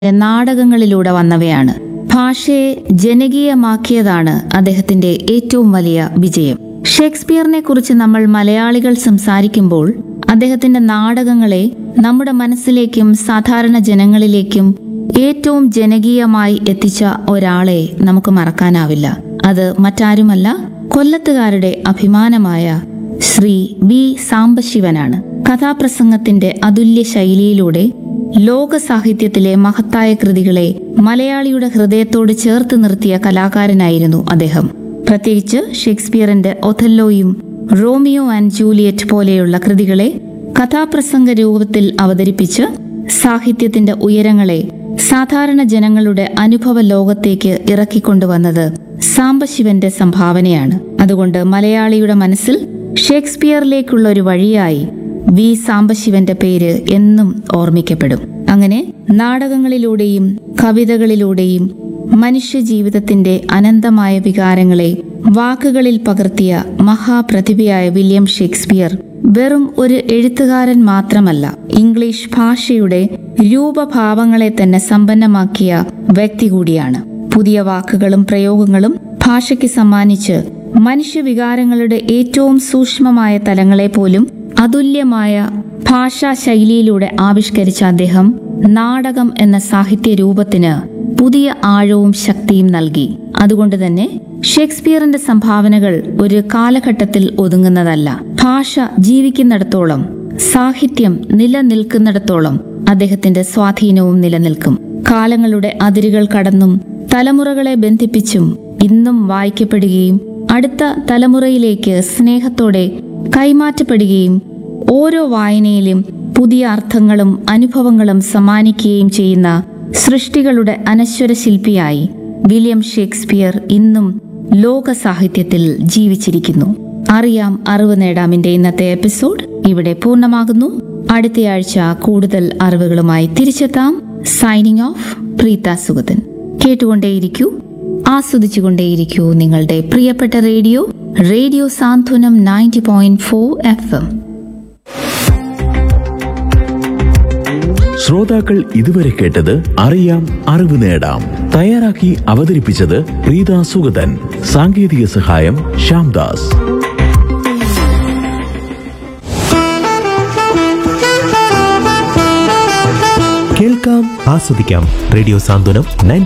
നാടകങ്ങളിലൂടെ വന്നവയാണ് ഭാഷയെ ജനകീയമാക്കിയതാണ് അദ്ദേഹത്തിന്റെ ഏറ്റവും വലിയ വിജയം ഷേക്സ്പിയറിനെ കുറിച്ച് നമ്മൾ മലയാളികൾ സംസാരിക്കുമ്പോൾ അദ്ദേഹത്തിന്റെ നാടകങ്ങളെ നമ്മുടെ മനസ്സിലേക്കും സാധാരണ ജനങ്ങളിലേക്കും ഏറ്റവും ജനകീയമായി എത്തിച്ച ഒരാളെ നമുക്ക് മറക്കാനാവില്ല അത് മറ്റാരുമല്ല കൊല്ലത്തുകാരുടെ അഭിമാനമായ ശ്രീ വി സാംബശിവനാണ് കഥാപ്രസംഗത്തിന്റെ അതുല്യ ശൈലിയിലൂടെ ലോക സാഹിത്യത്തിലെ മഹത്തായ കൃതികളെ മലയാളിയുടെ ഹൃദയത്തോട് ചേർത്ത് നിർത്തിയ കലാകാരനായിരുന്നു അദ്ദേഹം പ്രത്യേകിച്ച് ഷേക്സ്പിയറിന്റെ ഒഥല്ലോയും റോമിയോ ആൻഡ് ജൂലിയറ്റ് പോലെയുള്ള കൃതികളെ കഥാപ്രസംഗ രൂപത്തിൽ അവതരിപ്പിച്ച് സാഹിത്യത്തിന്റെ ഉയരങ്ങളെ സാധാരണ ജനങ്ങളുടെ അനുഭവ ലോകത്തേക്ക് ഇറക്കിക്കൊണ്ടുവന്നത് സാംബശിവന്റെ സംഭാവനയാണ് അതുകൊണ്ട് മലയാളിയുടെ മനസ്സിൽ ഷേക്സ്പിയറിലേക്കുള്ള ഒരു വഴിയായി വി സാംബശിവന്റെ പേര് എന്നും ഓർമ്മിക്കപ്പെടും അങ്ങനെ നാടകങ്ങളിലൂടെയും കവിതകളിലൂടെയും മനുഷ്യജീവിതത്തിന്റെ അനന്തമായ വികാരങ്ങളെ വാക്കുകളിൽ പകർത്തിയ മഹാപ്രതിഭയായ വില്യം ഷേക്സ്പിയർ വെറും ഒരു എഴുത്തുകാരൻ മാത്രമല്ല ഇംഗ്ലീഷ് ഭാഷയുടെ രൂപഭാവങ്ങളെ തന്നെ സമ്പന്നമാക്കിയ വ്യക്തി കൂടിയാണ് പുതിയ വാക്കുകളും പ്രയോഗങ്ങളും ഭാഷയ്ക്ക് സമ്മാനിച്ച് മനുഷ്യവികാരങ്ങളുടെ ഏറ്റവും സൂക്ഷ്മമായ തലങ്ങളെ പോലും അതുല്യമായ ഭാഷാ ശൈലിയിലൂടെ ആവിഷ്കരിച്ച അദ്ദേഹം നാടകം എന്ന സാഹിത്യ രൂപത്തിന് പുതിയ ആഴവും ശക്തിയും നൽകി അതുകൊണ്ട് തന്നെ ഷേക്സ്പിയറിന്റെ സംഭാവനകൾ ഒരു കാലഘട്ടത്തിൽ ഒതുങ്ങുന്നതല്ല ഭാഷ ജീവിക്കുന്നിടത്തോളം സാഹിത്യം നിലനിൽക്കുന്നിടത്തോളം അദ്ദേഹത്തിന്റെ സ്വാധീനവും നിലനിൽക്കും കാലങ്ങളുടെ അതിരുകൾ കടന്നും തലമുറകളെ ബന്ധിപ്പിച്ചും ഇന്നും വായിക്കപ്പെടുകയും അടുത്ത തലമുറയിലേക്ക് സ്നേഹത്തോടെ കൈമാറ്റപ്പെടുകയും ഓരോ വായനയിലും പുതിയ അർത്ഥങ്ങളും അനുഭവങ്ങളും സമ്മാനിക്കുകയും ചെയ്യുന്ന സൃഷ്ടികളുടെ അനശ്വര ശില്പിയായി വില്യം ഷേക്സ്പിയർ ഇന്നും ലോക സാഹിത്യത്തിൽ ജീവിച്ചിരിക്കുന്നു അറിയാം അറിവ് നേടാമിന്റെ ഇന്നത്തെ എപ്പിസോഡ് ഇവിടെ പൂർണ്ണമാകുന്നു അടുത്തയാഴ്ച കൂടുതൽ അറിവുകളുമായി തിരിച്ചെത്താം സൈനിങ് ഓഫ് പ്രീത സുഗതൻ കേട്ടുകൊണ്ടേയിരിക്കൂ ആസ്വദിച്ചുകൊണ്ടേയിരിക്കൂ നിങ്ങളുടെ പ്രിയപ്പെട്ട radio radio Santhwanam ninety point four F M ശ്രോതാക്കൾ ഇതുവരെ കേട്ടത് അറിയാം അറിവ് നേടാം തയ്യാറാക്കി അവതരിപ്പിച്ചത് പ്രീത സുഗതൻ സാങ്കേതിക സഹായം ശ്യാംദാസ് കേൾക്കാം ആസ്വദിക്കാം റേഡിയോ സാന്ത്വനം നയൻ